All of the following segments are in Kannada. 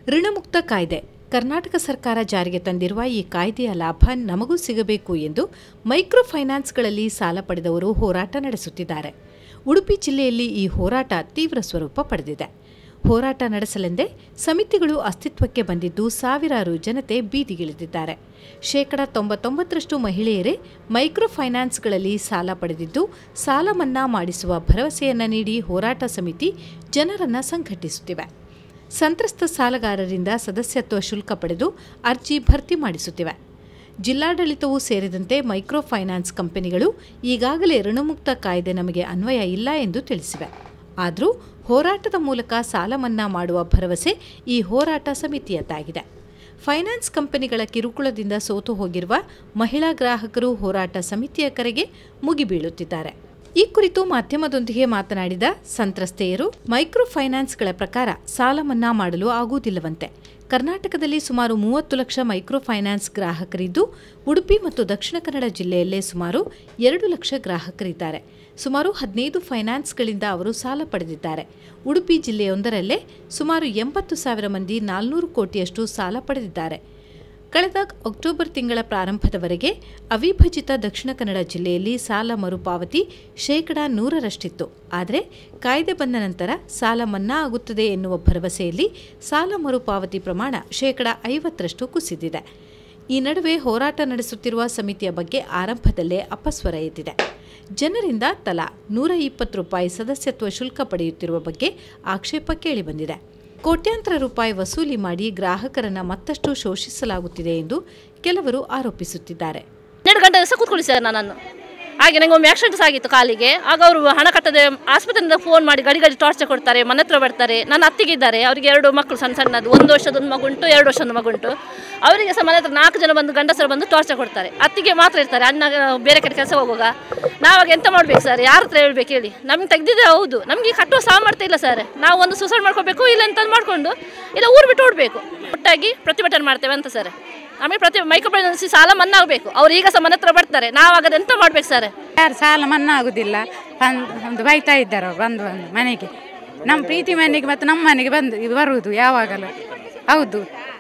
ಋಣಮುಕ್ತ ಕಾಯ್ದೆ ಕರ್ನಾಟಕ ಸರ್ಕಾರ ಜಾರಿಗೆ ತಂದಿರುವ ಈ ಕಾಯ್ದೆಯ ಲಾಭ ನಮಗೂ ಸಿಗಬೇಕು ಎಂದು ಮೈಕ್ರೋ ಫೈನಾನ್ಸ್ಗಳಲ್ಲಿ ಸಾಲ ಪಡೆದವರು ಹೋರಾಟ ನಡೆಸುತ್ತಿದ್ದಾರೆ ಉಡುಪಿ ಜಿಲ್ಲೆಯಲ್ಲಿ ಈ ಹೋರಾಟ ತೀವ್ರ ಸ್ವರೂಪ ಪಡೆದಿದೆ ಹೋರಾಟ ನಡೆಸಲೆಂದೇ ಸಮಿತಿಗಳು ಅಸ್ತಿತ್ವಕ್ಕೆ ಬಂದಿದ್ದು ಸಾವಿರಾರು ಜನತೆ ಬೀದಿಗಿಳಿದಿದ್ದಾರೆ ಶೇಕಡ ತೊಂಬತ್ತೊಂಬತ್ತರಷ್ಟು ಮಹಿಳೆಯರೇ ಮೈಕ್ರೋ ಫೈನಾನ್ಸ್ಗಳಲ್ಲಿ ಸಾಲ ಪಡೆದಿದ್ದು ಸಾಲ ಮನ್ನಾ ಮಾಡಿಸುವ ಭರವಸೆಯನ್ನ ನೀಡಿ ಹೋರಾಟ ಸಮಿತಿ ಜನರನ್ನ ಸಂಘಟಿಸುತ್ತಿವೆ ಸಂತ್ರಸ್ತ ಸಾಲಗಾರರಿಂದ ಸದಸ್ಯತ್ವ ಶುಲ್ಕ ಪಡೆದು ಅರ್ಜಿ ಭರ್ತಿ ಮಾಡಿಸುತ್ತಿವೆ ಜಿಲ್ಲಾಡಳಿತವೂ ಸೇರಿದಂತೆ ಮೈಕ್ರೋ ಫೈನಾನ್ಸ್ ಕಂಪನಿಗಳು ಈಗಾಗಲೇ ಋಣಮುಕ್ತ ಕಾಯ್ದೆ ನಮಗೆ ಅನ್ವಯ ಇಲ್ಲ ಎಂದು ತಿಳಿಸಿವೆ ಆದರೂ ಹೋರಾಟದ ಮೂಲಕ ಸಾಲ ಮನ್ನಾ ಮಾಡುವ ಭರವಸೆ ಈ ಹೋರಾಟ ಸಮಿತಿಯದ್ದಾಗಿದೆ ಫೈನಾನ್ಸ್ ಕಂಪನಿಗಳ ಕಿರುಕುಳದಿಂದ ಸೋತು ಹೋಗಿರುವ ಮಹಿಳಾ ಗ್ರಾಹಕರು ಹೋರಾಟ ಸಮಿತಿಯ ಕರೆಗೆ ಮುಗಿಬೀಳುತ್ತಿದ್ದಾರೆ ಈ ಕುರಿತು ಮಾಧ್ಯಮದೊಂದಿಗೆ ಮಾತನಾಡಿದ ಸಂತ್ರಸ್ತೆಯರು ಮೈಕ್ರೋ ಫೈನಾನ್ಸ್ಗಳ ಪ್ರಕಾರ ಸಾಲ ಮನ್ನಾ ಮಾಡಲು ಆಗುವುದಿಲ್ಲವಂತೆ ಕರ್ನಾಟಕದಲ್ಲಿ ಸುಮಾರು ಮೂವತ್ತು ಲಕ್ಷ ಮೈಕ್ರೋ ಫೈನಾನ್ಸ್ ಗ್ರಾಹಕರಿದ್ದು ಉಡುಪಿ ಮತ್ತು ದಕ್ಷಿಣ ಕನ್ನಡ ಜಿಲ್ಲೆಯಲ್ಲೇ ಸುಮಾರು ಎರಡು ಲಕ್ಷ ಗ್ರಾಹಕರಿದ್ದಾರೆ ಸುಮಾರು ಹದಿನೈದು ಫೈನಾನ್ಸ್ಗಳಿಂದ ಅವರು ಸಾಲ ಪಡೆದಿದ್ದಾರೆ ಉಡುಪಿ ಜಿಲ್ಲೆಯೊಂದರಲ್ಲೇ ಸುಮಾರು ಎಂಬತ್ತು ಸಾವಿರ ಮಂದಿ ನಾಲ್ನೂರು ಕೋಟಿಯಷ್ಟು ಸಾಲ ಪಡೆದಿದ್ದಾರೆ ಕಳೆದ ಅಕ್ಟೋಬರ್ ತಿಂಗಳ ಪ್ರಾರಂಭದವರೆಗೆ ಅವಿಭಜಿತ ದಕ್ಷಿಣ ಕನ್ನಡ ಜಿಲ್ಲೆಯಲ್ಲಿ ಸಾಲ ಮರುಪಾವತಿ ಶೇಕಡಾ ನೂರರಷ್ಟಿತ್ತು ಆದರೆ ಕಾಯ್ದೆ ಬಂದ ನಂತರ ಸಾಲ ಮನ್ನಾ ಆಗುತ್ತದೆ ಎನ್ನುವ ಭರವಸೆಯಲ್ಲಿ ಸಾಲ ಮರುಪಾವತಿ ಪ್ರಮಾಣ ಶೇಕಡಾ ಐವತ್ತರಷ್ಟು ಕುಸಿದಿದೆ ಈ ನಡುವೆ ಹೋರಾಟ ನಡೆಸುತ್ತಿರುವ ಸಮಿತಿಯ ಬಗ್ಗೆ ಆರಂಭದಲ್ಲೇ ಅಪಸ್ವರ ಎದ್ದಿದೆ ಜನರಿಂದ ತಲಾ ನೂರ ಇಪ್ಪತ್ತು ರೂಪಾಯಿ ಸದಸ್ಯತ್ವ ಶುಲ್ಕ ಪಡೆಯುತ್ತಿರುವ ಬಗ್ಗೆ ಆಕ್ಷೇಪ ಕೇಳಿಬಂದಿದೆ ಕೋಟ್ಯಾಂತರ ರೂಪಾಯಿ ವಸೂಲಿ ಮಾಡಿ ಗ್ರಾಹಕರನ್ನ ಮತ್ತಷ್ಟು ಶೋಷಿಸಲಾಗುತ್ತಿದೆ ಎಂದು ಕೆಲವರು ಆರೋಪಿಸುತ್ತಿದ್ದಾರೆ ಹನ್ನೆರಡು ಗಂಟೆ ದಿವಸ ಕೂತ್ಕೊಳ್ಳಿ ಸರ್ ನನ್ನನ್ನು ಹಾಗೆ ನನಗೆ ಒಮ್ಮೆ ಆಕ್ಸಿಡೆಂಟ್ಸ್ ಆಗಿತ್ತು ಕಾಲಿಗೆ ಆಗ ಅವರು ಹಣ ಕಟ್ಟದೆ ಆಸ್ಪತ್ರೆಯಿಂದ ಫೋನ್ ಮಾಡಿ ಗಡಿ ಗಡಿ ಟಾರ್ಚರ್ ಕೊಡ್ತಾರೆ ಮನೆ ಹತ್ರ ಬರ್ತಾರೆ ನನ್ನ ಅತ್ತಿಗಿದ್ದಾರೆ ಅವರಿಗೆ ಎರಡು ಮಕ್ಕಳು ಸಣ್ಣ ಸಣ್ಣದು ಒಂದು ವರ್ಷದ ಒಂದು ಮಗುಂಟು ಎರಡು ವರ್ಷದ ಮಗುಂಟು ಅವರಿಗೆ ಸಹ ಮನೆ ಹತ್ರ ನಾಲ್ಕು ಜನ ಬಂದು ಗಂಡಸರು ಬಂದು ಟಾರ್ಚರ್ ಕೊಡ್ತಾರೆ ಅತ್ತಿಗೆ ಮಾತ್ರ ಇರ್ತಾರೆ ಅಣ್ಣ ಬೇರೆ ಕಡೆ ಕೆಲಸ ಹೋಗುವಾಗ ನಾವಾಗ ಎಂತ ಮಾಡ್ಬೇಕು ಸರ್ ಯಾರ ಹತ್ರ ಹೇಳ್ಬೇಕು ಹೇಳಿ ನಮ್ಗೆ ತೆಗ್ದಿದೆ ಹೌದು ನಮಗೆ ಕಟ್ಟುವ ಸಾಮರ್ಥ್ಯ ಇಲ್ಲ ಸರ್ ನಾವು ಒಂದು ಸೂಸೈಡ್ ಮಾಡ್ಕೋಬೇಕು ಇಲ್ಲ ಅಂತ ಮಾಡ್ಕೊಂಡು ಇಲ್ಲ ಊರು ಬಿಟ್ಟು ಓಡಬೇಕು ಒಟ್ಟಾಗಿ ಪ್ರತಿಭಟನೆ ಮಾಡ್ತೇವೆ ಅಂತ ಸರ್ ಆಮೇಲೆ ಪ್ರತಿ ಮೈಕ್ರೋ ಫೈನಾನ್ಸ್ ಸಾಲ ಮನ್ನಾ ಆಗಬೇಕು ಅವ್ರು ಈಗ ಸಹ ಮನೆ ಹತ್ರ ಬರ್ತಾರೆ ನಾವಾಗ ಎಂತ ಮಾಡ್ಬೇಕು ಸರ್ ಯಾರು ಸಾಲ ಮನ್ನಾ ಆಗುದಿಲ್ಲ ಬಂದ್- ಒಂದು ಬೈತಾ ಇದ್ದಾರೆ ಅವ್ರು ಬಂದು ಬಂದು ಮನೆಗೆ ನಮ್ಮ ಪ್ರೀತಿ ಮನೆಗೆ ಮತ್ತು ನಮ್ಮ ಮನೆಗೆ ಬಂದು ಇದು ಬರುವುದು ಯಾವಾಗಲೂ ಹೌದು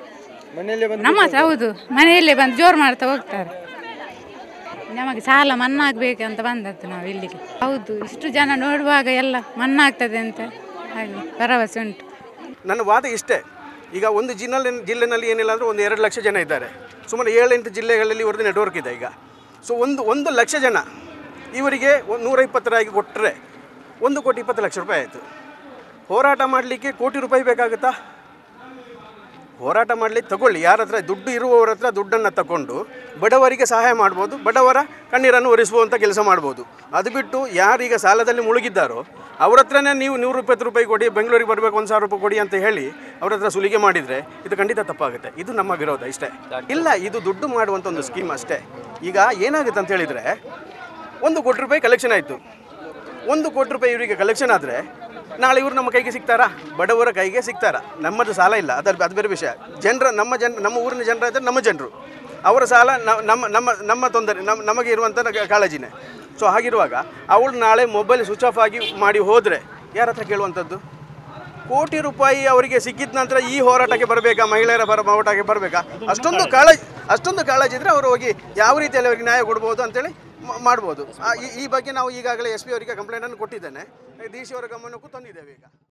ನಮ್ಮ ಹೌದು ಮನೆಯಲ್ಲೇ ಬಂದು ಜೋರು ಮಾಡ್ತಾ ಹೋಗ್ತಾರೆ ನಮಗೆ ಸಾಲ ಮನ್ನಾ ಆಗಬೇಕಂತ ಬಂದದ್ದು ನಾವು ಇಲ್ಲಿಗೆ ಹೌದು ಇಷ್ಟು ಜನ ನೋಡುವಾಗ ಎಲ್ಲ ಮನ್ನಾ ಆಗ್ತದೆ ಅಂತ ಹಾಗೆ ಭರವಸೆ ಉಂಟು ನನ್ನ ವಾದ ಇಷ್ಟೇ ಈಗ ಒಂದು ಜಿಲ್ಲೆ ಜಿಲ್ಲೆನಲ್ಲಿ ಏನಿಲ್ಲ ಅಂದರೆ ಒಂದು ಎರಡು ಲಕ್ಷ ಜನ ಇದ್ದಾರೆ ಸುಮಾರು ಏಳೆಂಟು ಜಿಲ್ಲೆಗಳಲ್ಲಿ ಇವ್ರದ್ದು ನೆಟ್ವರ್ಕ್ ಇದೆ ಈಗ ಸೊ ಒಂದು ಒಂದು ಲಕ್ಷ ಜನ ಇವರಿಗೆ ಒಂದು ನೂರ ಇಪ್ಪತ್ತರಾಗಿ ಕೊಟ್ಟರೆ ಒಂದು ಕೋಟಿ ಇಪ್ಪತ್ತು ಲಕ್ಷ ರೂಪಾಯಿ ಆಯಿತು ಹೋರಾಟ ಮಾಡಲಿಕ್ಕೆ ಕೋಟಿ ರೂಪಾಯಿ ಬೇಕಾಗುತ್ತಾ ಹೋರಾಟ ಮಾಡಲಿಕ್ಕೆ ತಗೊಳ್ಳಿ ಯಾರ ಹತ್ರ ದುಡ್ಡು ಇರುವವರ ಹತ್ರ ದುಡ್ಡನ್ನು ತಗೊಂಡು ಬಡವರಿಗೆ ಸಹಾಯ ಮಾಡ್ಬೋದು ಬಡವರ ಕಣ್ಣೀರನ್ನು ಒರೆಸುವಂಥ ಕೆಲಸ ಮಾಡ್ಬೋದು ಅದು ಬಿಟ್ಟು ಯಾರೀಗ ಸಾಲದಲ್ಲಿ ಮುಳುಗಿದ್ದಾರೋ ಅವ್ರ ಹತ್ರನೇ ನೀವು ನೂರು ಇಪ್ಪತ್ತು ರೂಪಾಯಿ ಕೊಡಿ ಬೆಂಗಳೂರಿಗೆ ಬರಬೇಕು ಒಂದು ಸಾವಿರ ರೂಪಾಯಿ ಕೊಡಿ ಅಂತ ಹೇಳಿ ಅವ್ರ ಹತ್ರ ಸುಲಿಗೆ ಮಾಡಿದರೆ ಇದು ಖಂಡಿತ ತಪ್ಪಾಗುತ್ತೆ ಇದು ನಮ್ಮ ವಿರೋಧ ಇಷ್ಟೇ ಇಲ್ಲ ಇದು ದುಡ್ಡು ಮಾಡುವಂಥ ಒಂದು ಸ್ಕೀಮ್ ಅಷ್ಟೇ ಈಗ ಏನಾಗುತ್ತೆ ಅಂತ ಹೇಳಿದರೆ ಒಂದು ಕೋಟಿ ರೂಪಾಯಿ ಕಲೆಕ್ಷನ್ ಆಯಿತು ಒಂದು ಕೋಟಿ ರೂಪಾಯಿ ಇವರಿಗೆ ಕಲೆಕ್ಷನ್ ಆದರೆ ನಾಳೆ ಇವರು ನಮ್ಮ ಕೈಗೆ ಸಿಗ್ತಾರಾ ಬಡವರ ಕೈಗೆ ಸಿಗ್ತಾರಾ ನಮ್ಮದು ಸಾಲ ಇಲ್ಲ ಅದರ ಅದು ಬೇರೆ ವಿಷಯ ಜನರ ನಮ್ಮ ಜನ ನಮ್ಮ ಊರಿನ ಜನರ ಇದ್ದರೆ ನಮ್ಮ ಜನರು ಅವರ ಸಾಲ ನ- ನಮ್ಮ ನಮ್ಮ ನಮ್ಮ ತೊಂದರೆ ನಮ್ಮ ನಮಗೆ ಇರುವಂಥ ನ- ಕಾಳಜಿನೇ ಸೊ ಹಾಗಿರುವಾಗ ಅವಳು ನಾಳೆ ಮೊಬೈಲ್ ಸ್ವಿಚ್ ಆಫ್ ಆಗಿ ಮಾಡಿ ಹೋದರೆ ಯಾರ ಹತ್ರ ಕೇಳುವಂಥದ್ದು ಕೋಟಿ ರೂಪಾಯಿ ಅವರಿಗೆ ಸಿಕ್ಕಿದ ನಂತರ ಈ ಹೋರಾಟಕ್ಕೆ ಬರಬೇಕಾ ಮಹಿಳೆಯರ ಬರ ಹೋರಾಟಕ್ಕೆ ಬರಬೇಕಾ ಅಷ್ಟೊಂದು ಕಾಳಜಿ ಅಷ್ಟೊಂದು ಕಾಳಜಿ ಇದ್ದರೆ ಅವರು ಹೋಗಿ ಯಾವ ರೀತಿಯಲ್ಲಿ ಅವರಿಗೆ ನ್ಯಾಯ ಕೊಡ್ಬೋದು ಅಂತೇಳಿ ಮ- ಮಾಡ್ಬೋದು ಆ, ಈ- ಈ ಬಗ್ಗೆ ನಾವು ಈಗಾಗಲೇ ಎಸ್ ಪಿ ಅವರಿಗೆ ಕಂಪ್ಲೇಂಟನ್ನು ಕೊಟ್ಟಿದ್ದೇನೆ ಡಿ ಸಿ ಅವರ ಗಮನಕ್ಕೂ ತಂದಿದ್ದೇವೆ ಈಗ